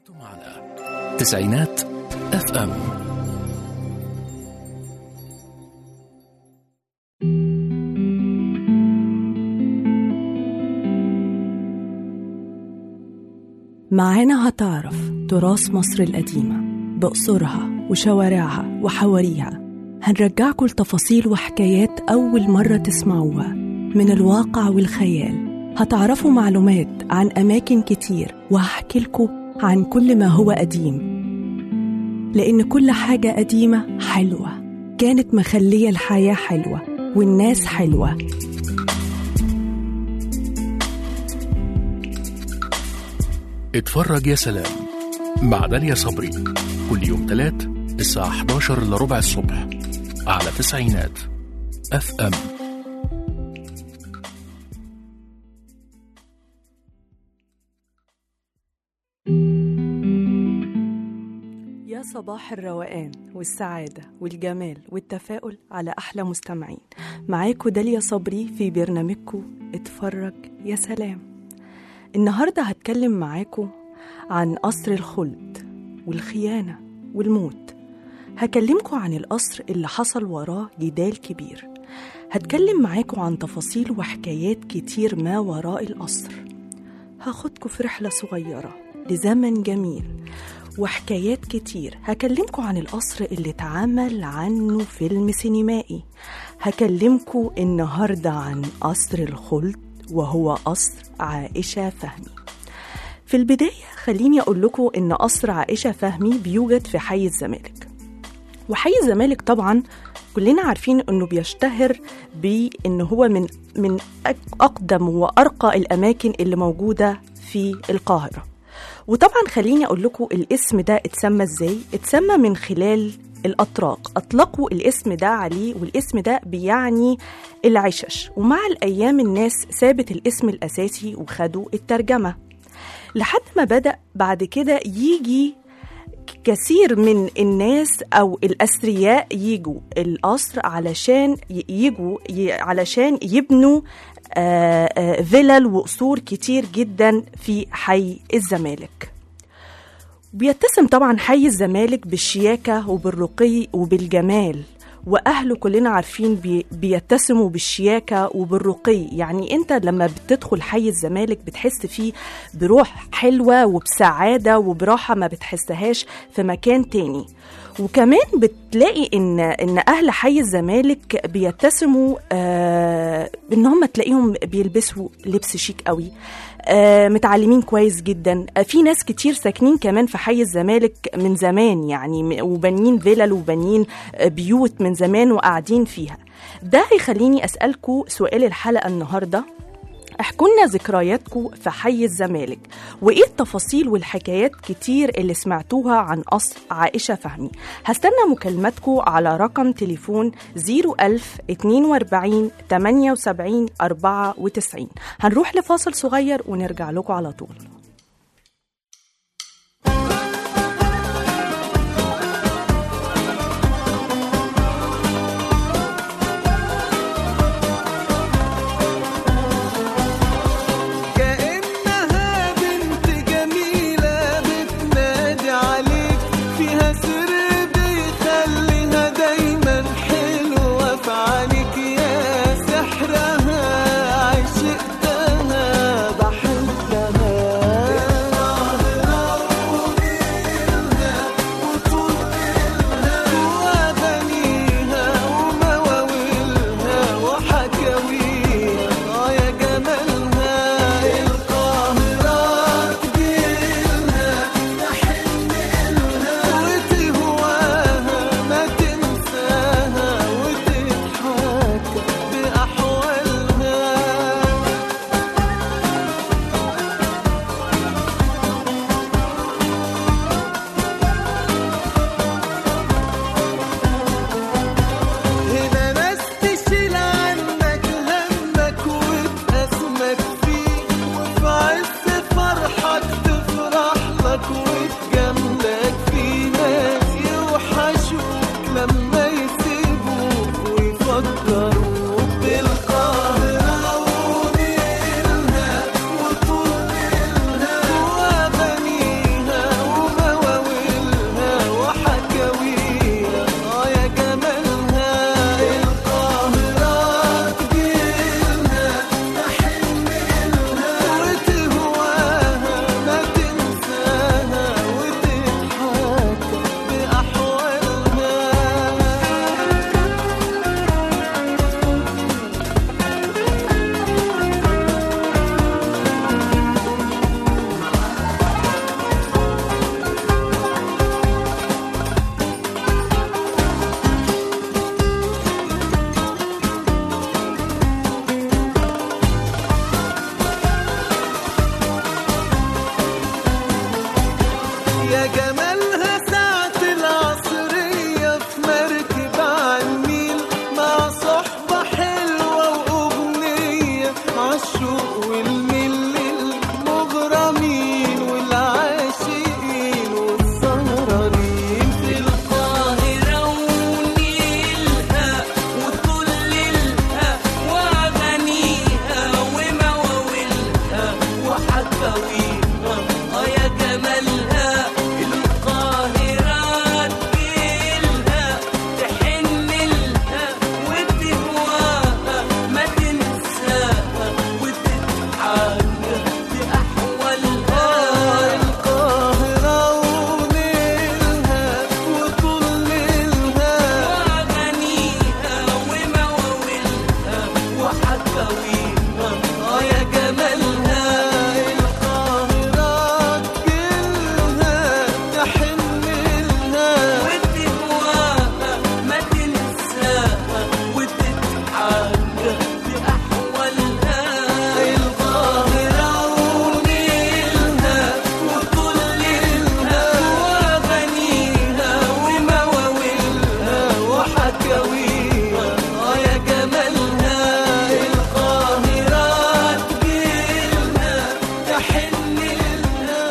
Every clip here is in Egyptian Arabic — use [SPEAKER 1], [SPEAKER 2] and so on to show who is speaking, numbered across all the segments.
[SPEAKER 1] أنتم معنا تسعينات اف ام
[SPEAKER 2] معانا هتعرف تراث مصر القديمة بقصرها وشوارعها وحواريها هنرجعكم لتفاصيل وحكايات أول مرة تسمعوها من الواقع والخيال هتعرفوا معلومات عن أماكن كتير وهحكي لكم عن كل ما هو قديم لأن كل حاجة قديمة حلوة كانت مخلية الحياة حلوة والناس حلوة
[SPEAKER 1] اتفرج يا سلام مع داليا صبري كل يوم تلات الساعة 11 لربع الصبح على تسعينات اف ام
[SPEAKER 2] يا صباح الروقان والسعادة والجمال والتفاؤل على أحلى مستمعين معاكم داليا صبري في برنامجكم اتفرج يا سلام النهاردة هتكلم معاكم عن قصر الخلد والخيانة والموت هكلمكم عن القصر اللي حصل وراه جدال كبير هتكلم معاكم عن تفاصيل وحكايات كتير ما وراء القصر هاخدكم في رحلة صغيرة لزمن جميل وحكايات كتير هكلمكم عن القصر اللي اتعمل عنه فيلم سينمائي هكلمكم النهاردة عن قصر الخلد وهو قصر عائشة فهمي في البداية خليني أقول لكم إن قصر عائشة فهمي بيوجد في حي الزمالك وحي الزمالك طبعا كلنا عارفين انه بيشتهر بان هو من من أق- اقدم وارقى الاماكن اللي موجوده في القاهره وطبعا خليني اقول لكم الاسم ده اتسمى ازاي اتسمى من خلال الاتراك اطلقوا الاسم ده عليه والاسم ده بيعني العشش ومع الايام الناس سابت الاسم الاساسي وخدوا الترجمه لحد ما بدا بعد كده يجي كثير من الناس او الاثرياء يجوا القصر علشان ي- يجوا ي- علشان يبنوا آه، آه، فيلل وقصور كتير جدا في حي الزمالك بيتسم طبعا حي الزمالك بالشياكة وبالرقي وبالجمال وأهله كلنا عارفين بي بيتسموا بالشياكة وبالرقي يعني أنت لما بتدخل حي الزمالك بتحس فيه بروح حلوة وبسعادة وبراحة ما بتحسهاش في مكان تاني وكمان بتلاقي ان ان اهل حي الزمالك بيتسموا آه ان هم تلاقيهم بيلبسوا لبس شيك قوي آه متعلمين كويس جدا آه في ناس كتير ساكنين كمان في حي الزمالك من زمان يعني م- وبانيين فيلل وبانيين آه، بيوت من زمان وقاعدين فيها ده هيخليني اسالكم سؤال الحلقه النهارده احكوا لنا ذكرياتكم في حي الزمالك وايه التفاصيل والحكايات كتير اللي سمعتوها عن قصر عائشه فهمي هستنى مكالماتكم على رقم تليفون 01000 42 78 94 هنروح لفاصل صغير ونرجع لكم على طول
[SPEAKER 3] كأنها بنت جميلة بتنادي عليك فيها سر بيخليها دايما حلوة في عينيك يا سحرها عشقتها بحبها يا جمالها ساعة العصرية في مركب عالنيل مع صحبة حلوة وأغنية عالشوق والميل للمغرمين والعاشقين والسهرانين في
[SPEAKER 4] القاهرة ونيلها وطللها وأغانيها ومواويلها وحكاويها آه يا جمالها القاهرة تجيلها تحنلها وتهواها ما تنساها وتتحنى بأحوالها
[SPEAKER 3] القاهرة ونيلها وطللها
[SPEAKER 4] وأغانيها ومواويلها وحكاويها آه يا جمالها
[SPEAKER 3] القاهرة تجيلها تحنلها
[SPEAKER 4] وتهواها ما تنساها وتتحنى بأحوالها
[SPEAKER 3] القاهرة ونيلها
[SPEAKER 4] وطللها وأغانيها ومواويلها
[SPEAKER 3] وحكاويها
[SPEAKER 4] آه يا جمالها
[SPEAKER 3] القاهرة
[SPEAKER 4] تجيلها
[SPEAKER 3] تحنلها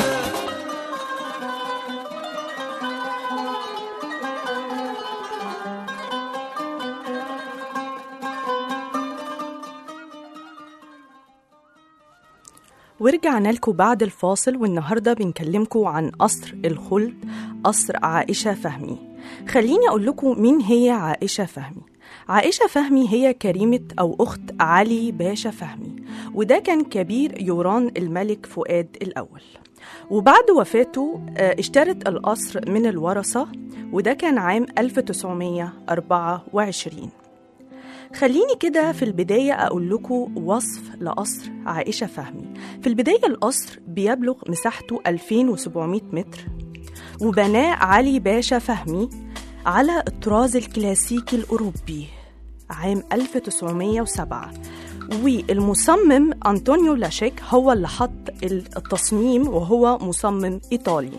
[SPEAKER 2] ورجعنا لكم بعد الفاصل والنهاردة بنكلمكم عن قصر الخلد قصر عائشة فهمي خليني أقول لكم مين هي عائشة فهمي عائشة فهمي هي كريمة أو أخت علي باشا فهمي وده كان كبير يوران الملك فؤاد الأول وبعد وفاته آه، اشترت القصر من الورثة وده كان عام 1924 خليني كده في البداية أقول لكم وصف لقصر عائشة فهمي في البداية القصر بيبلغ مساحته 2700 متر وبناه علي باشا فهمي على الطراز الكلاسيكي الأوروبي عام 1907 والمصمم أنطونيو لاشيك هو اللي حط التصميم وهو مصمم إيطالي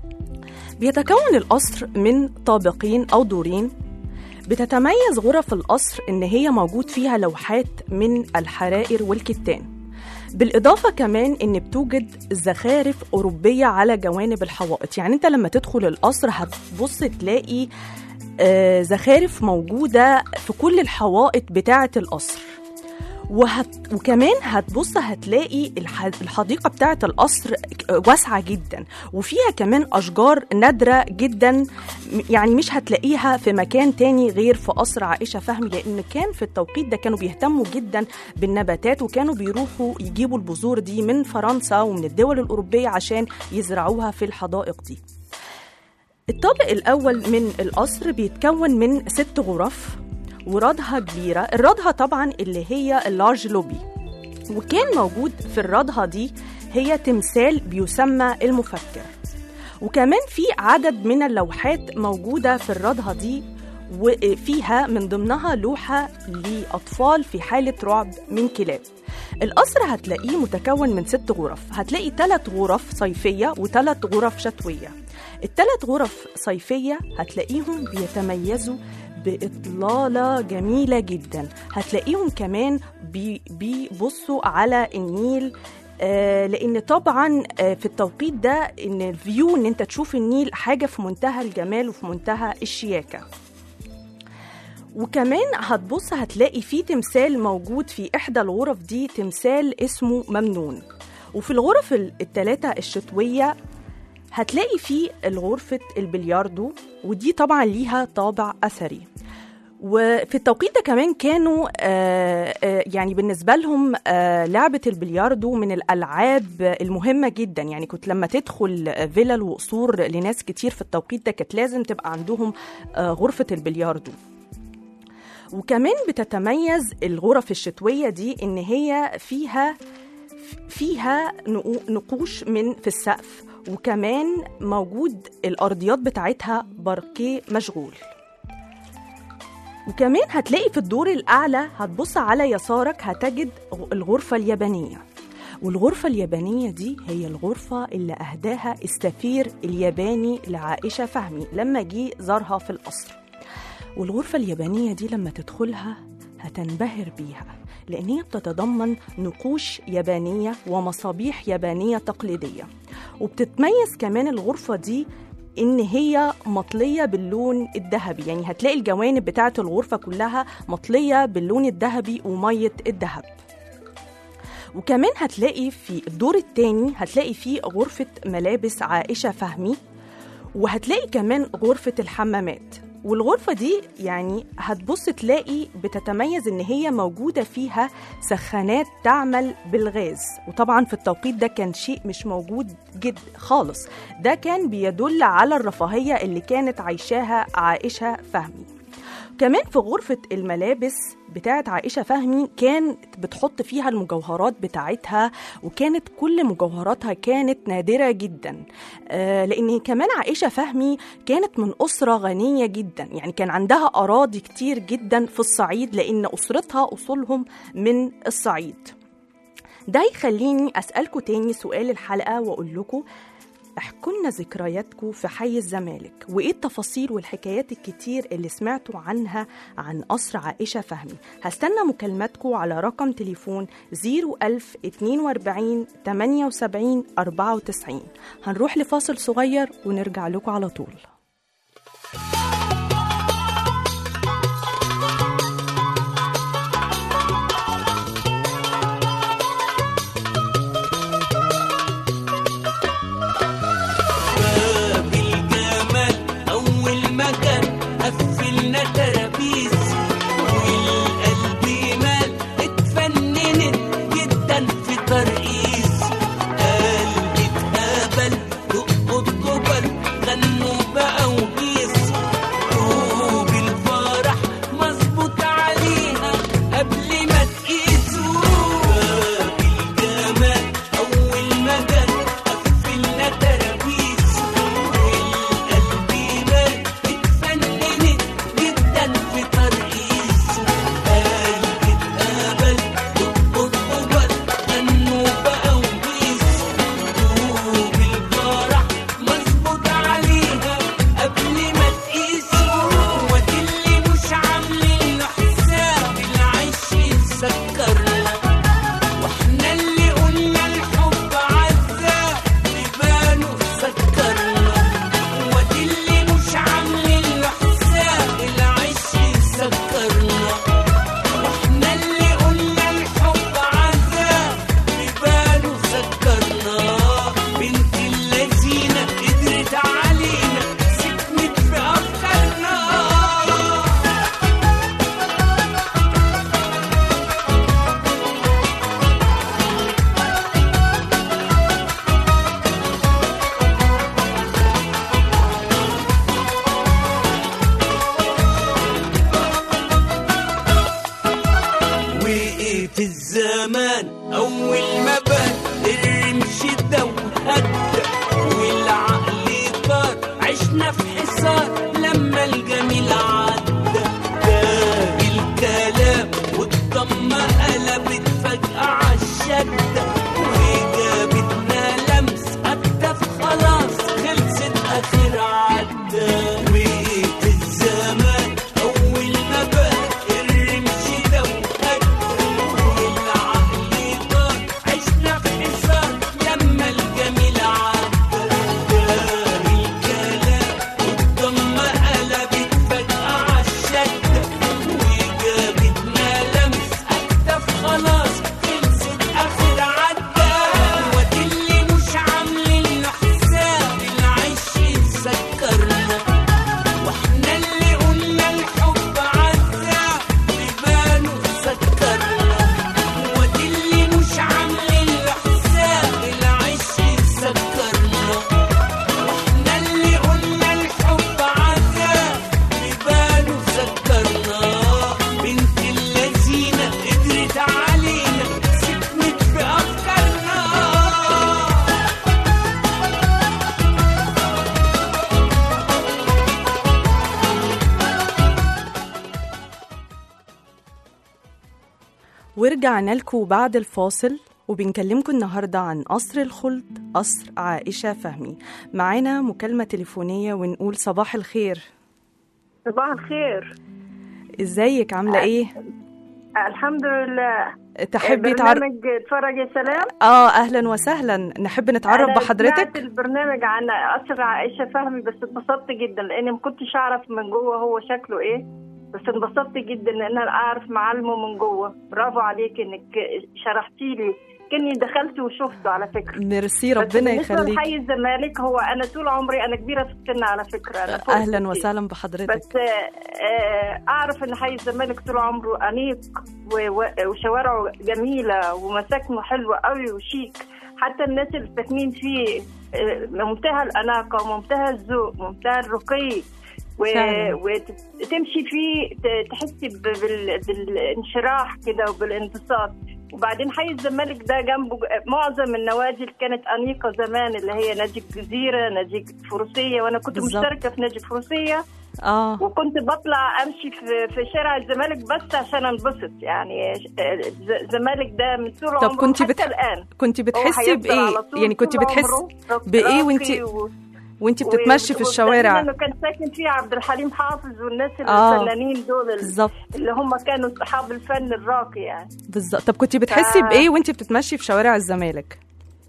[SPEAKER 2] بيتكون القصر من طابقين أو دورين بتتميز غرف القصر إن هي موجود فيها لوحات من الحرائر والكتان بالإضافة كمان إن بتوجد زخارف أوروبية على جوانب الحوائط يعني أنت لما تدخل القصر هتبص تلاقي آه، زخارف موجودة في كل الحوائط بتاعة القصر وهت... وكمان هتبص هتلاقي الح... الحديقة بتاعة القصر واسعة جدا وفيها كمان أشجار نادرة جدا م- يعني مش هتلاقيها في مكان تاني غير في قصر عائشة فهمي لأن كان في التوقيت ده كانوا بيهتموا جدا بالنباتات وكانوا بيروحوا يجيبوا البذور دي من فرنسا ومن الدول الأوروبية عشان يزرعوها في الحدائق دي الطابق الأول من القصر بيتكون من ست غرف ورادها كبيرة الرادها طبعا اللي هي اللارج لوبي وكان موجود في الرادها دي هي تمثال بيسمى المفكر وكمان في عدد من اللوحات موجودة في الرادها دي وفيها من ضمنها لوحة لأطفال في حالة رعب من كلاب القصر هتلاقيه متكون من ست غرف هتلاقي ثلاث غرف صيفية وثلاث غرف شتوية الثلاث غرف صيفية هتلاقيهم بيتميزوا بإطلالة جميلة جدا هتلاقيهم كمان بي بيبصوا على النيل آه لان طبعا آه في التوقيت ده ان الفيو ان انت تشوف النيل حاجه في منتهى الجمال وفي منتهى الشياكه وكمان هتبص هتلاقي في تمثال موجود في احدى الغرف دي تمثال اسمه ممنون وفي الغرف الثلاثه الشتويه هتلاقي فيه الغرفة البلياردو ودي طبعا ليها طابع أثري وفي التوقيت ده كمان كانوا آه آه يعني بالنسبة لهم آه لعبة البلياردو من الألعاب المهمة جدا يعني كنت لما تدخل فيلل وقصور لناس كتير في التوقيت ده كانت لازم تبقى عندهم آه غرفة البلياردو وكمان بتتميز الغرف الشتوية دي إن هي فيها فيها نقو- نقوش من في السقف وكمان موجود الأرضيات بتاعتها باركيه مشغول وكمان هتلاقي في الدور الأعلى هتبص على يسارك هتجد الغرفة اليابانية والغرفة اليابانية دي هي الغرفة اللي أهداها السفير الياباني لعائشة فهمي لما جه زارها في القصر والغرفة اليابانية دي لما تدخلها هتنبهر بيها لأن هي بتتضمن نقوش يابانية ومصابيح يابانية تقليدية وبتتميز كمان الغرفة دي إن هي مطلية باللون الذهبي يعني هتلاقي الجوانب بتاعة الغرفة كلها مطلية باللون الذهبي ومية الذهب وكمان هتلاقي في الدور التاني هتلاقي فيه غرفة ملابس عائشة فهمي وهتلاقي كمان غرفة الحمامات والغرفة دي يعني هتبص تلاقي بتتميز ان هي موجودة فيها سخانات تعمل بالغاز وطبعا في التوقيت ده كان شيء مش موجود جد خالص ده كان بيدل على الرفاهية اللي كانت عايشاها عائشة فهمي كمان في غرفة الملابس بتاعت عائشة فهمي كانت بتحط فيها المجوهرات بتاعتها وكانت كل مجوهراتها كانت نادرة جدا آه لأن كمان عائشة فهمي كانت من أسرة غنية جدا يعني كان عندها أراضي كتير جدا في الصعيد لأن أسرتها أصولهم من الصعيد ده يخليني أسألكوا تاني سؤال الحلقة وأقول لكم احكوا لنا ذكرياتكم في حي الزمالك وايه التفاصيل والحكايات الكتير اللي سمعتوا عنها عن قصر عائشه فهمي هستنى مكالماتكم على رقم تليفون 01042 78 94 هنروح لفاصل صغير ونرجع لكم على طول
[SPEAKER 4] باب الجمال أول مكان قفلنا ترابيز والقلب مال اتفننت جدا في ترقيص قلبي اتقبل دقوا الجبل غنوا بقى وبيس طوب الفرح مظبوط عليها قبل ما تقيسوا باب الجمال أول مكان قفلنا ترابيز والقلب مال اتفننت جدا في ترقيص قلبي اتقبل دقوا الجبل غنوا بقى وبيس طوب الفرح مظبوط عليها قبل ما تقيسوا وادي اللي مش عاملين له حساب العيش يسكرنا واحنا اللي قلنا الحب عذاب يبانوا سكرنا وادي اللي مش عاملين له حساب العيش يسكرنا واحنا اللي قلنا الحب عذاب يبانوا سكرنا بنت اللذينة قدرت علينا سكنت في أفكارنا وقت الزمان أول ما بان الرمش ده وهدى والعقل طار عشنا في حصار لما الجميل عدى ده الكلام والضمة قلبت فجأة عالشدة وجابتنا لمس أكتف خلاص خلصت آخر عدى وقت الزمان أول ما بان الرمش ده وهدى والعقل طار عشنا في حصار لما الجميل عدى دار الكلام والضمة قلبت فجأة عالشدة وجابتنا لمس أكتف خلاص خلصت آخر عدى وادي اللي مش عاملين له حساب العيش يسكرنا واحنا اللي قلنا الحب عذاب يبانوا سكرنا وادي اللي مش عاملين له حساب العيش يسكرنا واحنا اللي قلنا الحب عذاب يبانوا سكرنا بنت اللذينة قدرت علينا سكنت في أفكارنا
[SPEAKER 2] ورجعنا لكم بعد الفاصل وبنكلمكم النهاردة عن قصر الخلد قصر عائشة فهمي معانا مكالمة تليفونية ونقول صباح الخير
[SPEAKER 5] صباح الخير
[SPEAKER 2] ازيك عاملة ايه؟
[SPEAKER 5] الحمد لله
[SPEAKER 2] تحبي تعرف
[SPEAKER 5] برنامج اتفرج يا سلام
[SPEAKER 2] اه اهلا وسهلا نحب نتعرف
[SPEAKER 5] أنا سمعت
[SPEAKER 2] بحضرتك
[SPEAKER 5] البرنامج عن قصر عائشة فهمي بس اتبسطت جدا لاني ما كنتش اعرف من جوه هو شكله ايه بس انبسطت جدا لان انا اعرف معالمه من جوه برافو عليك انك شرحتي لي كني دخلت وشفته على فكره
[SPEAKER 2] ميرسي
[SPEAKER 5] بس
[SPEAKER 2] ربنا
[SPEAKER 5] بالنسبة
[SPEAKER 2] يخليك
[SPEAKER 5] لحي الزمالك هو انا طول عمري انا كبيره في السن على فكره أنا فوق
[SPEAKER 2] اهلا
[SPEAKER 5] الستين.
[SPEAKER 2] وسهلا بحضرتك
[SPEAKER 5] بس آه، آه، اعرف ان حي الزمالك طول عمره انيق و- و- وشوارعه جميله ومساكنه حلوه قوي وشيك حتى الناس اللي ساكنين فيه آه، منتهى الاناقه ومنتهى الذوق ومنتهى الرقي
[SPEAKER 2] فعلاً.
[SPEAKER 5] وتمشي فيه ت- تحسي ب- بال- بالانشراح كده وبالانبساط وبعدين حي الزمالك ده جنبه ج- معظم النوادي اللي كانت انيقه زمان اللي هي نادي الجزيره نادي الفروسيه وانا كنت
[SPEAKER 2] بالظبط.
[SPEAKER 5] مشتركه في نادي الفروسيه
[SPEAKER 2] اه
[SPEAKER 5] وكنت بطلع امشي في في شارع الزمالك بس عشان انبسط يعني ز- الزمالك ده من طول
[SPEAKER 2] طب
[SPEAKER 5] عمره
[SPEAKER 2] كنتي
[SPEAKER 5] حتى
[SPEAKER 2] بتح-
[SPEAKER 5] الان
[SPEAKER 2] كنت
[SPEAKER 5] هو
[SPEAKER 2] بتحسي
[SPEAKER 5] هيفضل
[SPEAKER 2] بايه
[SPEAKER 5] على طول
[SPEAKER 2] يعني كنت
[SPEAKER 5] طول
[SPEAKER 2] بتحسي
[SPEAKER 5] عمره رق-
[SPEAKER 2] بإيه
[SPEAKER 5] راقي
[SPEAKER 2] وانتي-
[SPEAKER 5] و-
[SPEAKER 2] وانت
[SPEAKER 5] و-
[SPEAKER 2] بتتمشي في
[SPEAKER 5] والدليل
[SPEAKER 2] الشوارع
[SPEAKER 5] انه كان ساكن فيه عبد الحليم حافظ والناس
[SPEAKER 2] آه.
[SPEAKER 5] الفنانين دول ال-
[SPEAKER 2] بالظبط
[SPEAKER 5] اللي هم كانوا اصحاب الفن الراقي يعني
[SPEAKER 2] بالظبط طب كنت بتحسي
[SPEAKER 5] ف-
[SPEAKER 2] بايه وانت بتتمشي في شوارع الزمالك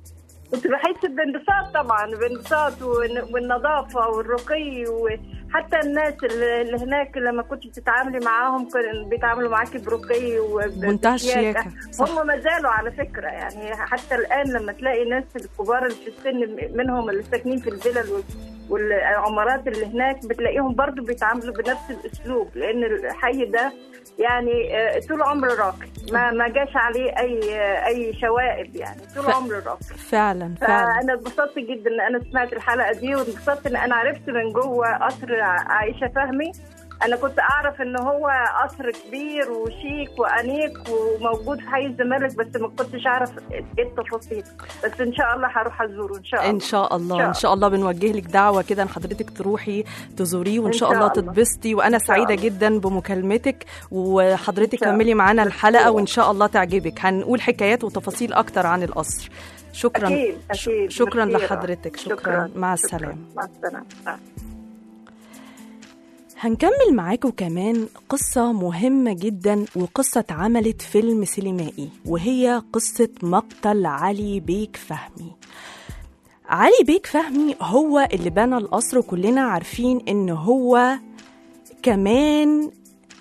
[SPEAKER 5] كنت بحس بانبساط طبعا بانبساط والن- والنظافه والرقي وحتى الناس اللي اللي هناك لما كنت بتتعاملي معاهم كانوا بيتعاملوا معاكي برقي
[SPEAKER 2] منتهى
[SPEAKER 5] وبشياكة.
[SPEAKER 2] الشياكة صح
[SPEAKER 5] هم ما زالوا على فكره يعني حتى الان لما تلاقي ناس الكبار اللي في السن منهم اللي ساكنين في الفلل وال- والعمارات اللي هناك بتلاقيهم برضو بيتعاملوا بنفس الاسلوب لان الحي ده يعني آه، طول عمره راقي ما ما جاش عليه اي آه، اي شوائب يعني طول
[SPEAKER 2] ف-
[SPEAKER 5] عمره راقي
[SPEAKER 2] فعلا فعلا
[SPEAKER 5] فانا اتبسطت جدا ان انا سمعت الحلقه دي واتبسطت ان انا عرفت من جوه قصر عائشه فهمي انا كنت اعرف ان هو قصر كبير وشيك وانيق وموجود في حي الزمالك بس ما كنتش اعرف ايه التفاصيل بس ان شاء الله هروح ازوره ان شاء الله
[SPEAKER 2] ان شاء الله
[SPEAKER 5] شاء
[SPEAKER 2] ان شاء الله بنوجه لك دعوه كده ان حضرتك تروحي تزوريه وان
[SPEAKER 5] إن
[SPEAKER 2] شاء
[SPEAKER 5] شاء
[SPEAKER 2] الله
[SPEAKER 5] الله.
[SPEAKER 2] تتبسطي وانا
[SPEAKER 5] شاء
[SPEAKER 2] سعيده
[SPEAKER 5] الله.
[SPEAKER 2] جدا بمكالمتك وحضرتك
[SPEAKER 5] إن شاء
[SPEAKER 2] كملي معانا الحلقه
[SPEAKER 5] الله.
[SPEAKER 2] وان شاء الله تعجبك هنقول حكايات وتفاصيل اكتر عن القصر شكرا
[SPEAKER 5] اكيد اكيد
[SPEAKER 2] شكرا
[SPEAKER 5] ميرسي.
[SPEAKER 2] لحضرتك شكرا, مع
[SPEAKER 5] شكراً.
[SPEAKER 2] السلامه
[SPEAKER 5] مع السلامه مع
[SPEAKER 2] هنكمل معاكم كمان قصة مهمة جدا وقصة اتعملت فيلم سينمائي وهي قصة مقتل علي بيك فهمي علي بيك فهمي هو اللي بنى القصر وكلنا عارفين ان هو كمان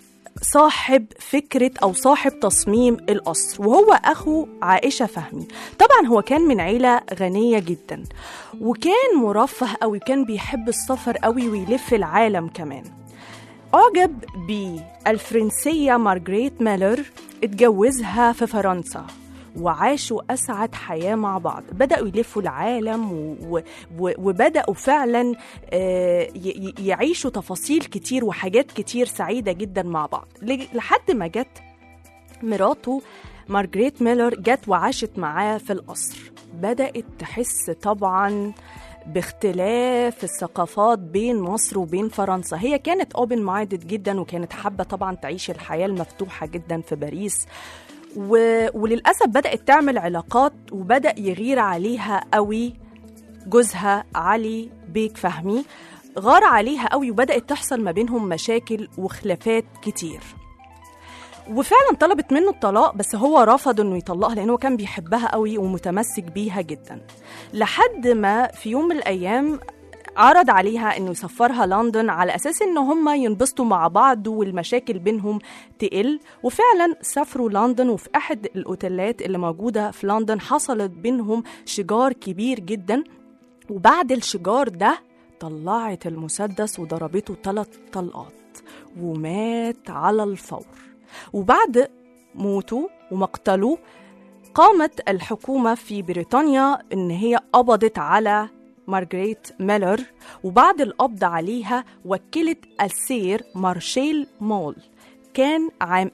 [SPEAKER 2] صاحب فكرة أو صاحب تصميم القصر وهو أخو عائشة فهمي طبعا هو كان من عيلة غنية جدا وكان مرفه أوي كان بيحب السفر أوي ويلف العالم كمان أعجب بالفرنسية مارغريت ميلر اتجوزها في فرنسا وعاشوا أسعد حياة مع بعض بدأوا يلفوا العالم و... و... و- وبدأوا فعلا آه، ي... ي- يعيشوا تفاصيل كتير وحاجات كتير سعيدة جدا مع بعض ل- لحد ما جت مراته مارغريت ميلر جت وعاشت معاه في القصر بدأت تحس طبعا باختلاف الثقافات بين مصر وبين فرنسا هي كانت اوبن مايندد جدا وكانت حابه طبعا تعيش الحياه المفتوحه جدا في باريس و... وللاسف بدات تعمل علاقات وبدا يغير عليها قوي جوزها علي بيك فهمي غار عليها قوي وبدات تحصل ما بينهم مشاكل وخلافات كتير وفعلا طلبت منه الطلاق بس هو رفض انه يطلقها لانه كان بيحبها قوي ومتمسك بيها جدا لحد ما في يوم من الايام عرض عليها انه يسفرها لندن على اساس ان هم ينبسطوا مع بعض والمشاكل بينهم تقل وفعلا سافروا لندن وفي احد الاوتيلات اللي موجوده في لندن حصلت بينهم شجار كبير جدا وبعد الشجار ده طلعت المسدس وضربته ثلاث طلقات ومات على الفور وبعد موته ومقتله قامت الحكومة في بريطانيا إن هي قبضت على مارغريت ميلر وبعد القبض عليها وكلت السير مارشيل مول كان عام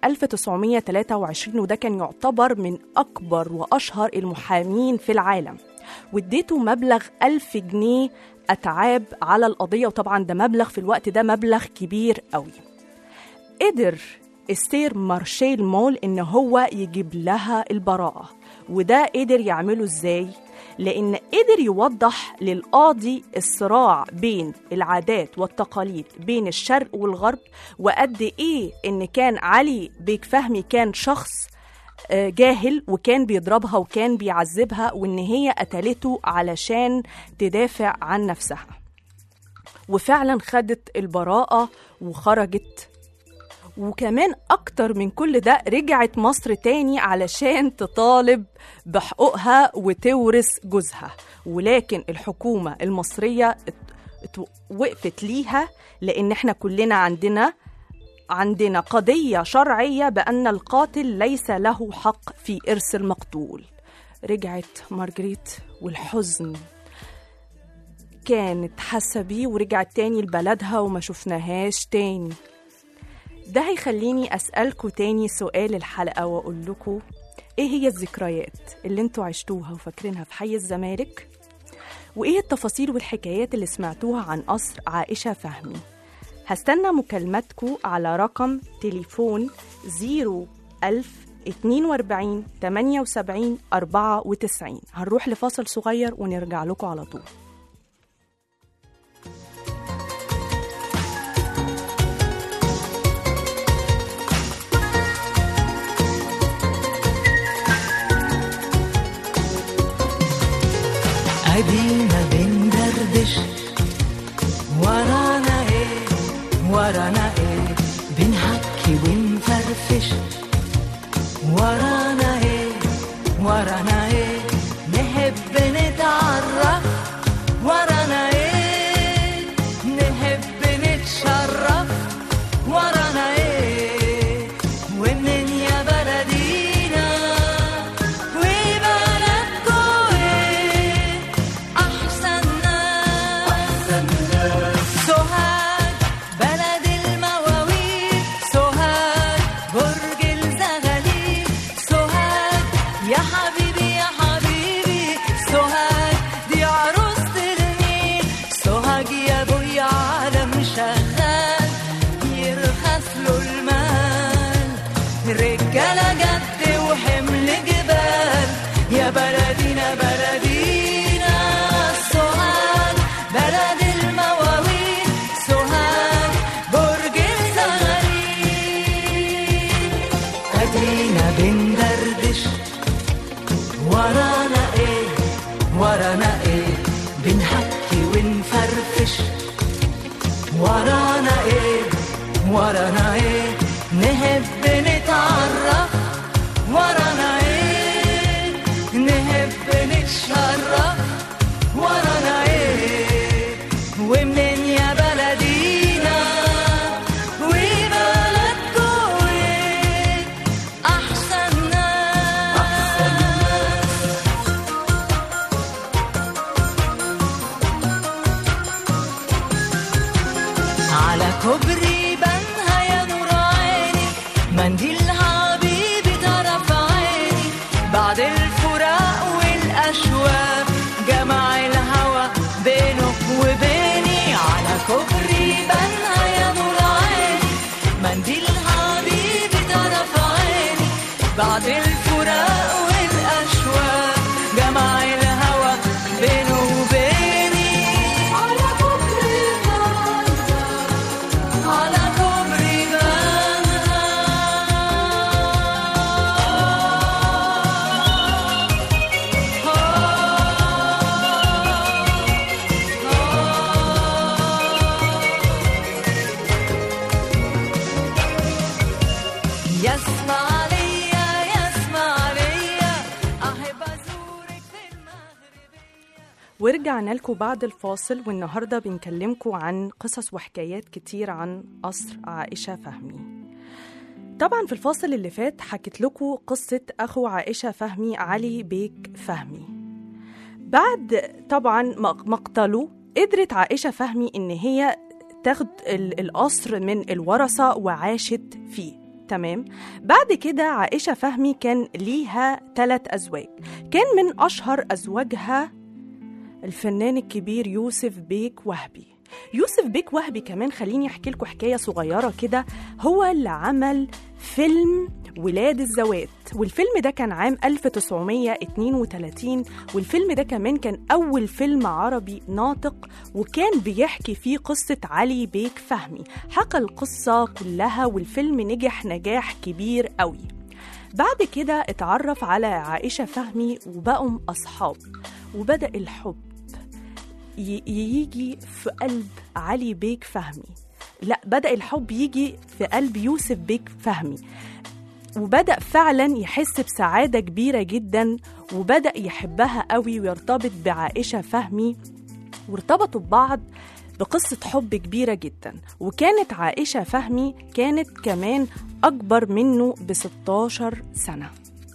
[SPEAKER 2] 1923 وده كان يعتبر من أكبر وأشهر المحامين في العالم واديته مبلغ ألف جنيه أتعاب على القضية وطبعا ده مبلغ في الوقت ده مبلغ كبير قوي قدر السير مارشيل مول ان هو يجيب لها البراءة وده قدر يعمله ازاي لان قدر يوضح للقاضي الصراع بين العادات والتقاليد بين الشرق والغرب وقد ايه ان كان علي بيك فهمي كان شخص آه، جاهل وكان بيضربها وكان بيعذبها وان هي قتلته علشان تدافع عن نفسها وفعلا خدت البراءة وخرجت وكمان أكتر من كل ده رجعت مصر تاني علشان تطالب بحقوقها وتورث جوزها ولكن الحكومة المصرية ات- ات- وقفت ليها لأن احنا كلنا عندنا عندنا قضية شرعية بأن القاتل ليس له حق في إرث المقتول رجعت مارجريت والحزن كانت حاسة بيه ورجعت تاني لبلدها وما شفناهاش تاني ده هيخليني أسألكوا تاني سؤال الحلقة وأقول لكم إيه هي الذكريات اللي انتوا عشتوها وفاكرينها في حي الزمالك؟ وإيه التفاصيل والحكايات اللي سمعتوها عن قصر عائشة فهمي؟ هستنى مكالماتكم على رقم تليفون 01000 42 78 94 هنروح لفاصل صغير ونرجع لكم على طول
[SPEAKER 3] ادينا بندردش ورانا ايه ورانا ايه بنحكي ونفرفش ورانا ايه ورانا ايه نحب نتعرف ورانا ايه نحب نتشرف ورانا ايه ومنين يا بلدينا وبلدكوا ايه احسن ناس سوهاج بلد المواويل سوهاج برج الزغاليل سوهاج يا حبيبي يا حبيبي سوهاج دي عروسة النيل سوهاج يا ابويا عالم شغال يرخص له المال رجالة جد وحمل جبال يا بلدينا بلدينا سوهاج بلد المواويل سوهاج برج الزغاليل ادينا بندردش ورانا ايه ورانا ايه بنحكي ونفرفش ورانا ايه ورانا ايه نحب نتعرف ورانا ايه نحب نتشرف ورانا ايه ومنين يا بلدينا وبلدكوا ايه احسن ناس على كوبري بنها يا نور عيني منديل حبيبي طرف عيني بعد الفراق والأشواق جمع الهوى بينك وبيني على كوبري بنها يا نور عيني منديل حبيبي طرف عيني بعد الفراق والأشواق جمع الهوى بينه وبيني على كوبري بنها على كوبري يسمع ليا يسمع ليا أحب أزورك في المغرب
[SPEAKER 2] ورجعنا لكم بعد الفاصل والنهارده بنكلمكم عن قصص وحكايات كتير عن قصر عائشة فهمي طبعا في الفاصل اللي فات حكيت لكم قصة أخو عائشة فهمي علي بيك فهمي بعد طبعا مق- مقتله قدرت عائشة فهمي إن هي تاخد ال- القصر من الورثة وعاشت فيه تمام بعد كده عائشة فهمي كان ليها ثلاث أزواج كان من أشهر أزواجها الفنان الكبير يوسف بيك وهبي يوسف بيك وهبي كمان خليني احكي لكم حكايه صغيره كده هو اللي عمل فيلم ولاد الزوات والفيلم ده كان عام 1932 والفيلم ده كمان كان أول فيلم عربي ناطق وكان بيحكي فيه قصة علي بيك فهمي حكى القصة كلها والفيلم نجح نجاح كبير قوي بعد كده اتعرف على عائشة فهمي وبقوا أصحاب وبدأ الحب ي- يجي في قلب علي بيك فهمي لا بدأ الحب يجي في قلب يوسف بيك فهمي وبدأ فعلا يحس بسعادة كبيرة جدا وبدأ يحبها قوي ويرتبط بعائشة فهمي وارتبطوا ببعض بقصة حب كبيرة جدا وكانت عائشة فهمي كانت كمان أكبر منه ب 16 سنة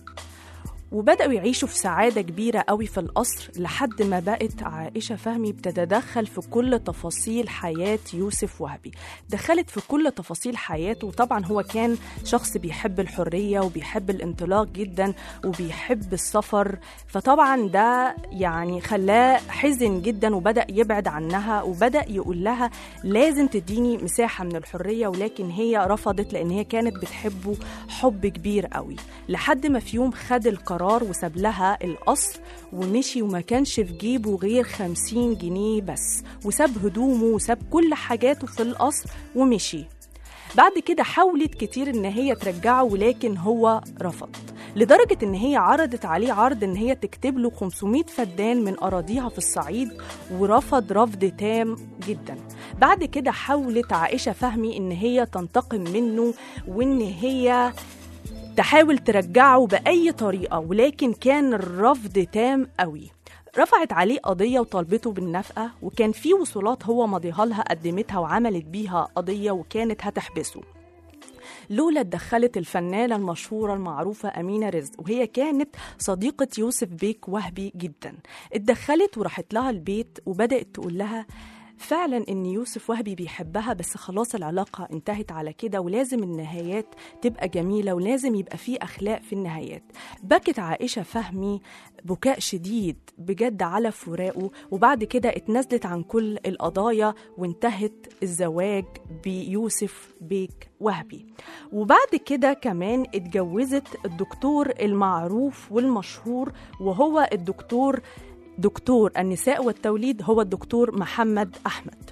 [SPEAKER 2] وبدأوا يعيشوا في سعادة كبيرة قوي في القصر لحد ما بقت عائشة فهمي بتتدخل في كل تفاصيل حياة يوسف وهبي دخلت في كل تفاصيل حياته وطبعا هو كان شخص بيحب الحرية وبيحب الانطلاق جدا وبيحب السفر فطبعا ده يعني خلاه حزن جدا وبدأ يبعد عنها وبدأ يقول لها لازم تديني مساحة من الحرية ولكن هي رفضت لأن هي كانت بتحبه حب كبير قوي لحد ما في يوم خد القرار وساب لها القصر ومشي وما كانش في جيبه غير خمسين جنيه بس وساب هدومه وساب كل حاجاته في القصر ومشي بعد كده حاولت كتير ان هي ترجعه ولكن هو رفض لدرجة ان هي عرضت عليه عرض ان هي تكتب له 500 فدان من اراضيها في الصعيد ورفض رفض تام جدا بعد كده حاولت عائشة فهمي ان هي تنتقم منه وان هي تحاول ترجعه بأي طريقة ولكن كان الرفض تام قوي رفعت عليه قضية وطالبته بالنفقة وكان في وصولات هو مضيها لها قدمتها وعملت بيها قضية وكانت هتحبسه لولا اتدخلت الفنانة المشهورة المعروفة أمينة رزق وهي كانت صديقة يوسف بيك وهبي جدا اتدخلت وراحت لها البيت وبدأت تقول لها فعلا ان يوسف وهبي بيحبها بس خلاص العلاقه انتهت على كده ولازم النهايات تبقى جميله ولازم يبقى في اخلاق في النهايات بكت عائشه فهمي بكاء شديد بجد على فراقه وبعد كده اتنازلت عن كل القضايا وانتهت الزواج بيوسف بيك وهبي وبعد كده كمان اتجوزت الدكتور المعروف والمشهور وهو الدكتور دكتور النساء والتوليد هو الدكتور محمد أحمد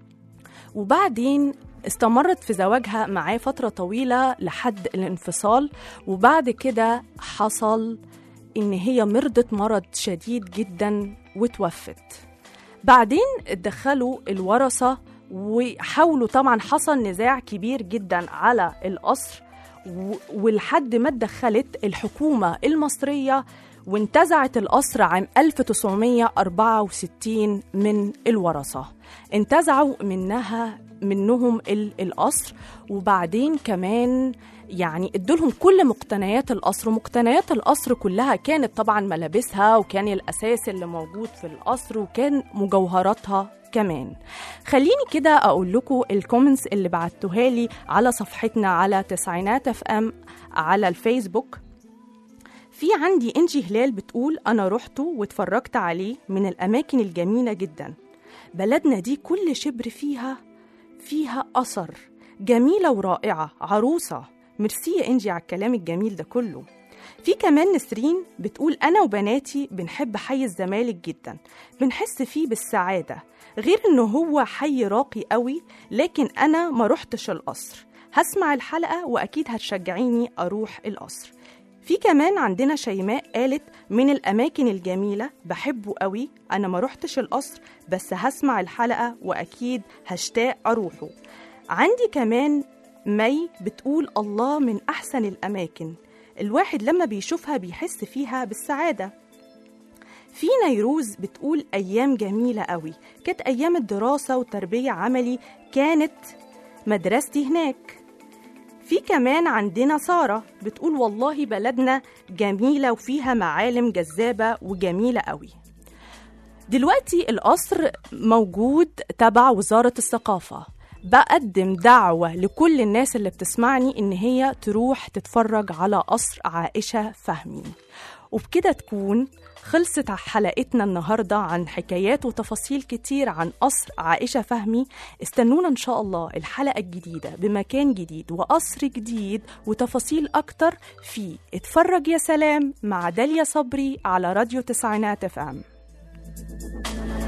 [SPEAKER 2] وبعدين استمرت في زواجها معاه فترة طويلة لحد الانفصال وبعد كده حصل إن هي مرضت مرض شديد جدا وتوفت بعدين اتدخلوا الورثة وحاولوا طبعا حصل نزاع كبير جدا على القصر و- ولحد ما اتدخلت الحكومة المصرية وانتزعت القصر عام 1964 من الورثة انتزعوا منها منهم ال- القصر وبعدين كمان يعني ادولهم كل مقتنيات القصر ومقتنيات القصر كلها كانت طبعا ملابسها وكان الاساس اللي موجود في القصر وكان مجوهراتها كمان خليني كده اقول لكم الكومنتس اللي بعتوها لي على صفحتنا على تسعينات اف ام على الفيسبوك في عندي انجي هلال بتقول انا رحت واتفرجت عليه من الاماكن الجميله جدا بلدنا دي كل شبر فيها فيها اثر جميله ورائعه عروسه ميرسي يا انجي على الكلام الجميل ده كله في كمان نسرين بتقول انا وبناتي بنحب حي الزمالك جدا بنحس فيه بالسعاده غير انه هو حي راقي قوي لكن انا ما رحتش القصر هسمع الحلقه واكيد هتشجعيني اروح القصر في كمان عندنا شيماء قالت من الأماكن الجميلة بحبه قوي أنا ما رحتش القصر بس هسمع الحلقة وأكيد هشتاق أروحه عندي كمان مي بتقول الله من أحسن الأماكن الواحد لما بيشوفها بيحس فيها بالسعادة في نيروز بتقول أيام جميلة قوي كانت أيام الدراسة وتربية عملي كانت مدرستي هناك في كمان عندنا سارة بتقول والله بلدنا جميلة وفيها معالم جذابة وجميلة قوي دلوقتي القصر موجود تبع وزارة الثقافة بقدم دعوة لكل الناس اللي بتسمعني إن هي تروح تتفرج على قصر عائشة فهمي وبكده تكون خلصت حلقتنا النهاردة عن حكايات وتفاصيل كتير عن قصر عائشة فهمي استنونا إن شاء الله الحلقة الجديدة بمكان جديد وقصر جديد وتفاصيل أكتر في اتفرج يا سلام مع داليا صبري على راديو تسعينات اف ام